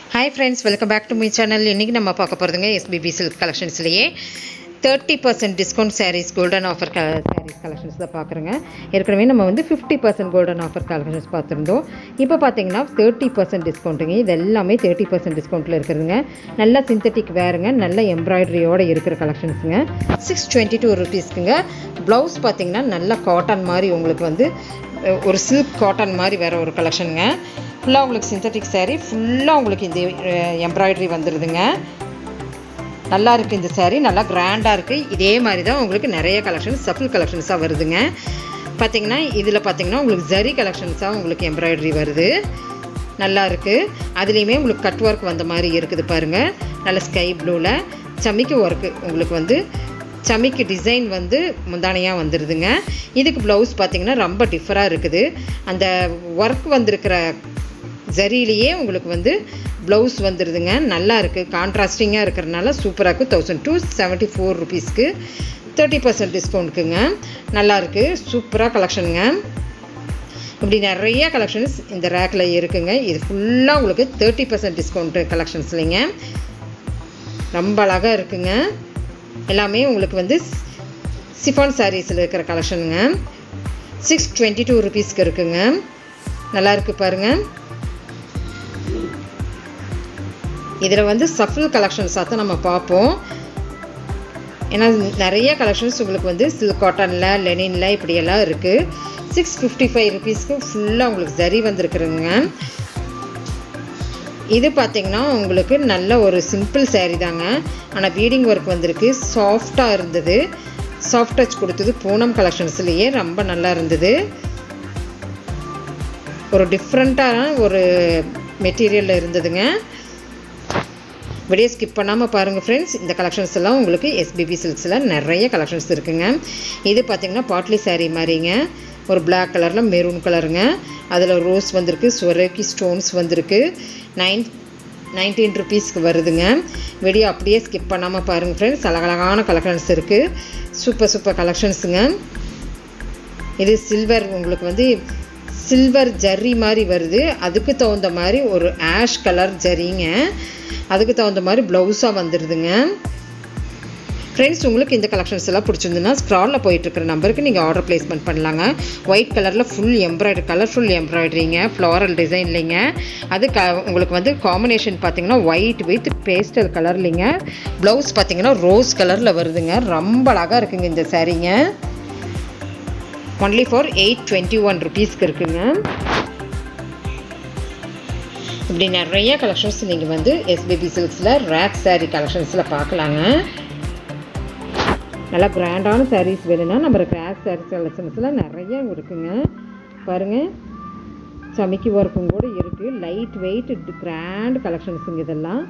hi friends welcome back to my channel இன்றைக்கி நம்ம பார்க்க போகிறதுங்க எஸ்பிபி சில்க் கலெக்ஷன்ஸ்லேயே thirty percent discount sarees golden offer க சாரீஸ் கலெக்ஷன்ஸ் தான் பார்க்குறோங்க ஏற்கனவே நம்ம வந்து fifty percent golden offer collections பார்த்துருந்தோம் இப்போ பார்த்தீங்கன்னா தேர்ட்டி பர்சன்ட் டிஸ்கவுண்ட்டுங்க இது எல்லாமே தேர்ட்டி பர்சன்ட் டிஸ்கவுண்ட்டில் இருக்கிறதுங்க நல்ல சிந்தட்டிக் வேறுங்க நல்ல எம்ப்ராய்டரியோடு இருக்கிற கலெக்ஷன்ஸுங்க சிக்ஸ் டுவெண்ட்டி டூ ருபீஸ்க்குங்க ப்ளவுஸ் பார்த்தீங்கன்னா நல்ல காட்டன் மாதிரி உங்களுக்கு வந்து அஹ், ஒரு சில்க் காட்டன் மாதிரி வேறு ஒரு கலெக்ஷனுங்க ஃபுல்லாக உங்களுக்கு சிந்தட்டிக் saree ஃபுல்லாக உங்களுக்கு இந்த எம்ப்ராய்டரி வந்துடுதுங்க நல்லா இருக்குது இந்த saree நல்லா கிராண்டாக இருக்குது இதே மாதிரி தான் உங்களுக்கு நிறைய கலெக்ஷன்ஸ் சஃபில் கலெக்ஷன்ஸாக வருதுங்க பார்த்தீங்கன்னா இதில் பார்த்தீங்கன்னா உங்களுக்கு ஜரி கலெக்ஷன்ஸாக உங்களுக்கு எம்ப்ராய்டரி வருது நல்லா இருக்குது அதுலேயுமே உங்களுக்கு கட் ஒர்க் வந்த மாதிரி இருக்குது பாருங்கள் நல்ல ஸ்கை ப்ளூவில் சமிக்கு ஒர்க்கு உங்களுக்கு வந்து சமிக்கு டிசைன் வந்து முந்தானையாக வந்துடுதுங்க இதுக்கு ப்ளவுஸ் பார்த்தீங்கன்னா ரொம்ப டிஃபராக இருக்குது அந்த ஒர்க் வந்திருக்கிற ஜரியிலேயே உங்களுக்கு வந்து ப்ளவுஸ் வந்துடுதுங்க நல்லா இருக்குது கான்ட்ராஸ்டிங்காக இருக்கிறனால சூப்பராக இருக்குது தௌசண்ட் டூ செவன்ட்டி ஃபோர் ருபீஸ்க்கு தேர்ட்டி பர்சன்ட் டிஸ்கவுண்ட்டுக்குங்க நல்லா இருக்குது சூப்பராக கலெக்ஷனுங்க இப்படி நிறைய கலெக்ஷன்ஸ் இந்த ரேக்கில் இருக்குங்க இது ஃபுல்லாக உங்களுக்கு தேர்ட்டி பர்சன்ட் டிஸ்கவுண்ட்டு கலெக்ஷன்ஸ்லைங்க ரொம்ப அழகாக இருக்குங்க எல்லாமே உங்களுக்கு வந்து சிஃபான் சாரீஸில் இருக்கிற கலெக்ஷனுங்க சிக்ஸ் டுவெண்ட்டி டூ ருபீஸ்க்கு இருக்குங்க நல்லா இருக்கு பாருங்கள் இதில் வந்து சஃபில் கலெக்ஷன்ஸாக தான் நம்ம பார்ப்போம் ஏன்னா நிறைய கலெக்ஷன்ஸ் உங்களுக்கு வந்து சில்க் காட்டனில் லெனினில் இப்படியெல்லாம் இருக்குது சிக்ஸ் ஃபிஃப்டி ஃபைவ் ருபீஸ்க்கு ஃபுல்லாக உங்களுக்கு ஜரி வந்திருக்குறதுங்க இது பார்த்தீங்கன்னா உங்களுக்கு நல்ல ஒரு சிம்பிள் saree தாங்க ஆனால் பீடிங் ஒர்க் வந்திருக்கு சாஃப்டாக இருந்தது சாஃப்ட் டச் கொடுத்தது பூனம் கலெக்ஷன்ஸ்லேயே ரொம்ப நல்லா இருந்தது ஒரு டிஃப்ரெண்ட்டான ஒரு மெட்டீரியலில் இருந்ததுங்க வீடியோ ஸ்கிப் பண்ணாமல் பாருங்கள் ஃப்ரெண்ட்ஸ் இந்த கலெக்ஷன்ஸ் எல்லாம் உங்களுக்கு எஸ்பிபி சில்க்ஸில் நிறைய கலெக்ஷன்ஸ் இருக்குங்க இது பார்த்தீங்கன்னா பாட்லி saree மாதிரிங்க ஒரு Black கலரில் மெரூன் கலருங்க அதில் ரோஸ் வந்திருக்கு ஸ்வரக்கி ஸ்டோன்ஸ் வந்திருக்கு நைன் நைன்டீன் ருபீஸ்க்கு வருதுங்க வீடியோ அப்படியே ஸ்கிப் பண்ணாமல் பாருங்கள் ஃப்ரெண்ட்ஸ் அழகழகான கலெக்ஷன்ஸ் இருக்குது சூப்பர் சூப்பர் கலெக்ஷன்ஸுங்க இது சில்வர் உங்களுக்கு வந்து சில்வர் ஜரி மாதிரி வருது அதுக்கு தகுந்த மாதிரி ஒரு ஆஷ் கலர் ஜரிங்க அதுக்கு தகுந்த மாதிரி ப்ளவுஸாக வந்துடுதுங்க ஃப்ரெண்ட்ஸ் உங்களுக்கு இந்த கலெக்ஷன்ஸ் எல்லாம் பிடிச்சிருந்துன்னா ஸ்க்ராலில் போயிட்டுருக்கிற நம்பருக்கு நீங்கள் ஆர்டர் ப்ளேஸ்மெண்ட் பண்ணலாங்க ஒயிட் கலரில் ஃபுல் எம்ப்ராய்டரி கலர்ஃபுல் எம்ப்ராய்டரிங்க ஃப்ளாரல் டிசைன்லிங்க அது க உங்களுக்கு வந்து காம்பினேஷன் பார்த்தீங்கன்னா ஒயிட் வித் பேஸ்டல் கலர்லிங்க ப்ளவுஸ் பார்த்தீங்கன்னா ரோஸ் கலரில் வருதுங்க ரொம்ப அழகாக இருக்குங்க இந்த சாரீங்க only for eight twenty one ருபீஸ்க்கு இருக்குங்க இப்படி நிறைய கலெக்ஷன்ஸ் நீங்கள் வந்து எஸ்பிபி சில்க்ஸில் ரேக் saree கலெக்ஷன்ஸில் பார்க்கலாங்க நல்லா கிராண்டான sarees வேணும்னா நம்ம ரேக் sarees கலெக்ஷன்ஸில் நிறைய இருக்குங்க பாருங்கள் சமைக்கி ஒர்க்கும் கூட இருக்குது லைட் வெயிட் கிராண்ட் கலெக்ஷன்ஸுங்க இதெல்லாம்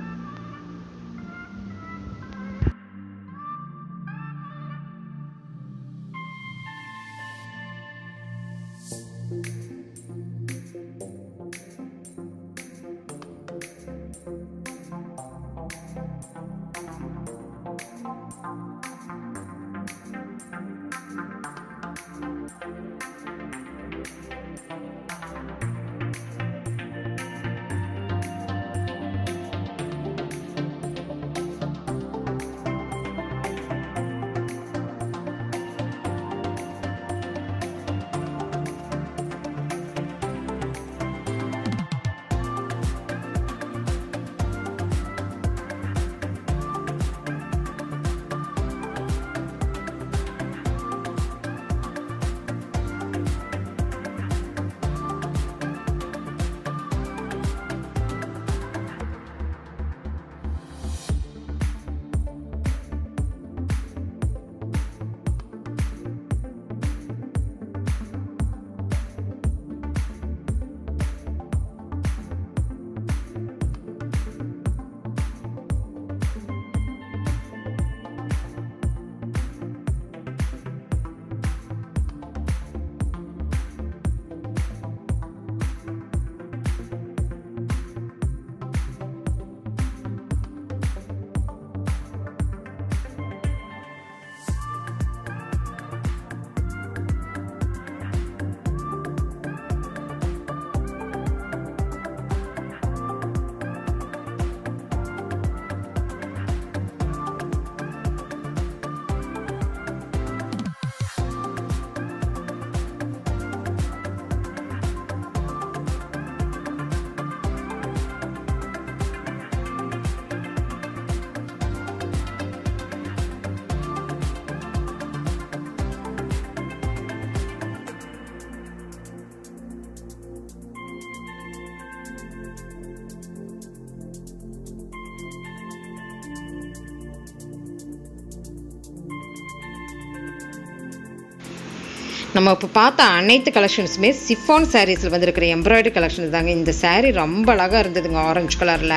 நம்ம இப்போ பார்த்த அனைத்து கலெக்ஷன்ஸுமே சிஃபான் சாரீஸில் வந்திருக்கிற எம்ப்ராய்டரி கலெக்ஷன்ஸ் தாங்க இந்த saree ரொம்ப அழகாக இருந்ததுங்க ஆரஞ்சு கலரில்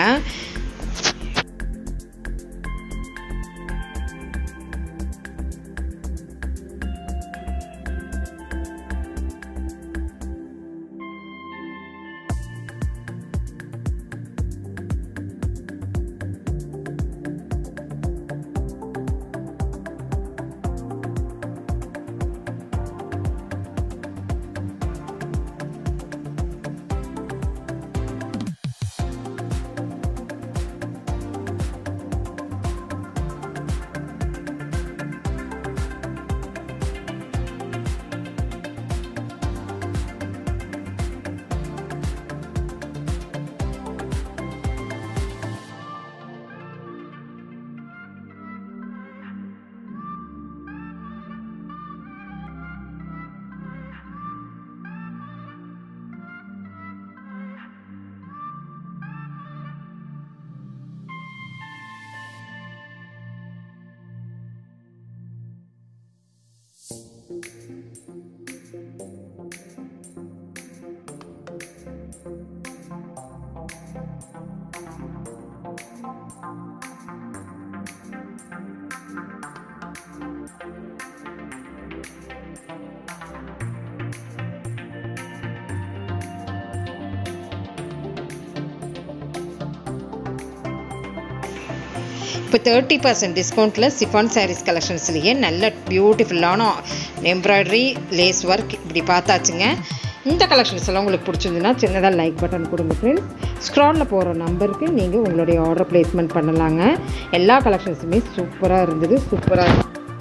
இப்போ தேர்ட்டி பர்சன்ட் டிஸ்கவுண்ட்டில் சிஃபான் சாரீஸ் கலெக்ஷன்ஸ்லேயே நல்ல பியூட்டிஃபுல்லான எம்ப்ராய்டரி லேஸ் ஒர்க் இப்படி பார்த்தாச்சுங்க இந்த கலெக்ஷன்ஸ் எல்லாம் உங்களுக்கு பிடிச்சிருந்துன்னா சின்னதாக லைக் பட்டன் கொடுங்க ஃப்ரெண்ட்ஸ் ஸ்க்ராலில் போகிற நம்பருக்கு நீங்கள் உங்களுடைய ஆர்டர் ப்ளேஸ்மெண்ட் பண்ணலாங்க எல்லா கலெக்ஷன்ஸுமே சூப்பராக இருந்தது சூப்பராக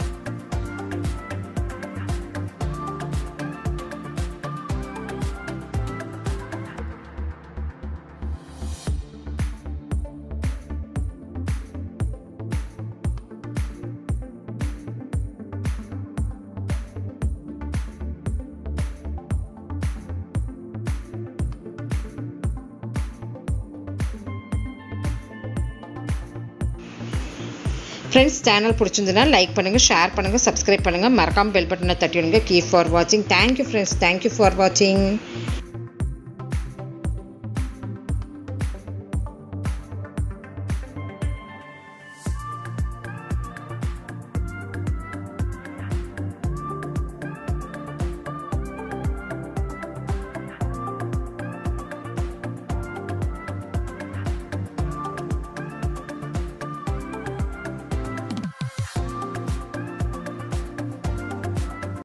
ஃப்ரெண்ட்ஸ் சேனல் பிடிச்சிருந்துன்னா லைக் பண்ணுங்கள் ஷேர் பண்ணுங்கள் சப்ஸ்கிரைப் பண்ணுங்கள் மறக்காமல் பெல் பட்டனை தட்டி விடுங்க கீப் ஃபார் வாட்சிங் தேங்க்யூ ஃப்ரெண்ட்ஸ் தேங்க்யூ ஃபார் வாட்சிங்